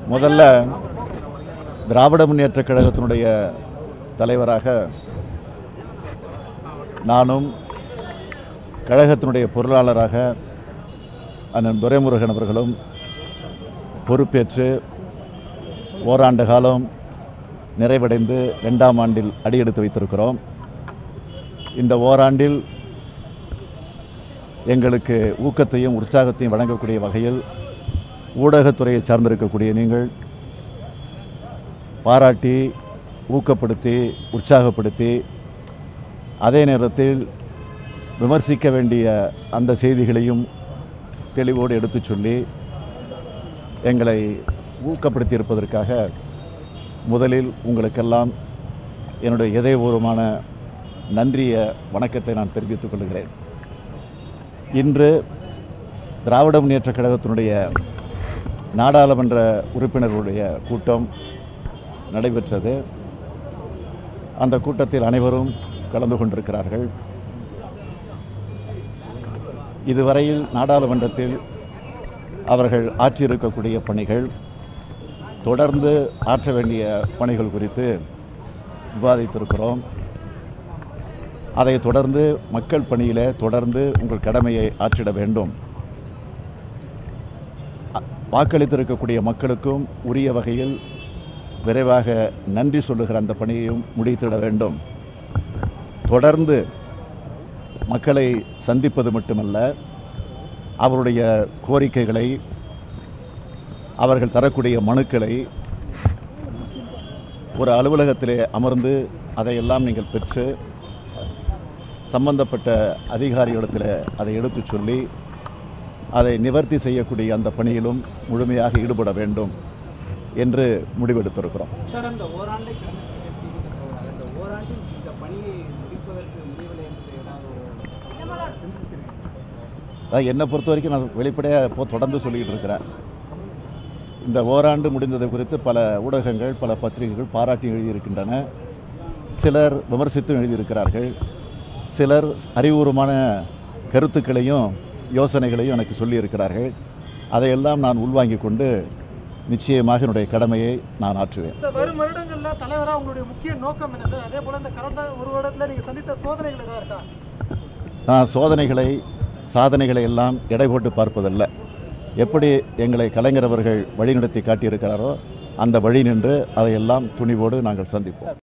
முதல்ல திராவிட முன்னேற்ற கழகத்தினுடைய தலைவராக நானும் கழகத்தினுடைய பொருளாளராக அண்ணன் துரைமுருகன் அவர்களும் பொறுப்பேற்று ஓராண்டு காலம் நிறைவடைந்து ரெண்டாம் ஆண்டில் அடியெடுத்து வைத்திருக்கிறோம் இந்த ஓராண்டில் எங்களுக்கு ஊக்கத்தையும் உற்சாகத்தையும் வழங்கக்கூடிய வகையில் ஊடகத்துறையை சார்ந்திருக்கக்கூடிய நீங்கள் பாராட்டி ஊக்கப்படுத்தி உற்சாகப்படுத்தி அதே நேரத்தில் விமர்சிக்க வேண்டிய அந்த செய்திகளையும் தெளிவோடு எடுத்துச் சொல்லி எங்களை ஊக்கப்படுத்தி இருப்பதற்காக முதலில் உங்களுக்கெல்லாம் என்னுடைய இதயபூர்வமான நன்றிய வணக்கத்தை நான் தெரிவித்துக் கொள்கிறேன் இன்று திராவிட முன்னேற்ற கழகத்தினுடைய நாடாளுமன்ற உறுப்பினர்களுடைய கூட்டம் நடைபெற்றது அந்த கூட்டத்தில் அனைவரும் கலந்து கொண்டிருக்கிறார்கள் இதுவரையில் நாடாளுமன்றத்தில் அவர்கள் ஆற்றியிருக்கக்கூடிய பணிகள் தொடர்ந்து ஆற்ற வேண்டிய பணிகள் குறித்து விவாதித்திருக்கிறோம் அதை தொடர்ந்து மக்கள் பணியில் தொடர்ந்து உங்கள் கடமையை ஆற்றிட வேண்டும் அ- வாக்களித்திருக்கக்கூடிய மக்களுக்கும் உரிய வகையில் விரைவாக நன்றி சொல்லுகிற அந்த பணியையும் முடித்திட வேண்டும் தொடர்ந்து மக்களை சந்திப்பது மட்டுமல்ல அவருடைய கோரிக்கைகளை அவர்கள் தரக்கூடிய மனுக்களை ஒரு அலுவலகத்திலே அமர்ந்து அதையெல்லாம் நீங்கள் பெற்று சம்பந்தப்பட்ட அதிகாரிகளிடத்தில் அதை எடுத்துச் சொல்லி அதை நிவர்த்தி செய்யக்கூடிய அந்த பணியிலும் முழுமையாக ஈடுபட வேண்டும் என்று முடிவெடுத்திருக்கிறோம் சார் அந்த ஓராண்டை கடந்த திமுக தலைவர், அந்த ஓராண்டில் இந்த பணியை முடிப்பதற்கு முடியவில்லை என்று ஏதாவது சிந்திக்கிறீங்க அதான் என்னை பொறுத்த வரைக்கும் நான் வெளிப்படையாக இப்போ தொடர்ந்து சொல்லிக்கிட்டு இருக்கிறேன் இந்த ஓராண்டு முடிந்தது குறித்து பல ஊடகங்கள் பல பத்திரிகைகள் பாராட்டி எழுதியிருக்கின்றன சிலர் விமர்சித்தும் எழுதியிருக்கிறார்கள் சிலர் அறிவுபூர்வமான கருத்துக்களையும் யோசனைகளையும் எனக்கு சொல்லியிருக்கிறார்கள் அதையெல்லாம் நான் உள்வாங்கிக் கொண்டு நிச்சயமாக என்னுடைய கடமையை நான் ஆற்றுவேன் இந்த வரும் வருடங்கள்ல தலைவரா உங்களுடைய முக்கிய நோக்கம் என்ன சார் அதே போல இந்த கரண்டா ஒரு வருடத்துல நீங்க சந்தித்த சோதனைகள் ஏதாவது இருக்கா நான் சோதனைகளை சாதனைகளை எல்லாம் எடை போட்டு பார்ப்பதல்ல எப்படி எங்களை கலைஞர் அவர்கள் வழிநடத்தி காட்டியிருக்கிறாரோ அந்த வழி நின்று அதையெல்லாம் துணிவோடு நாங்கள் சந்திப்போம்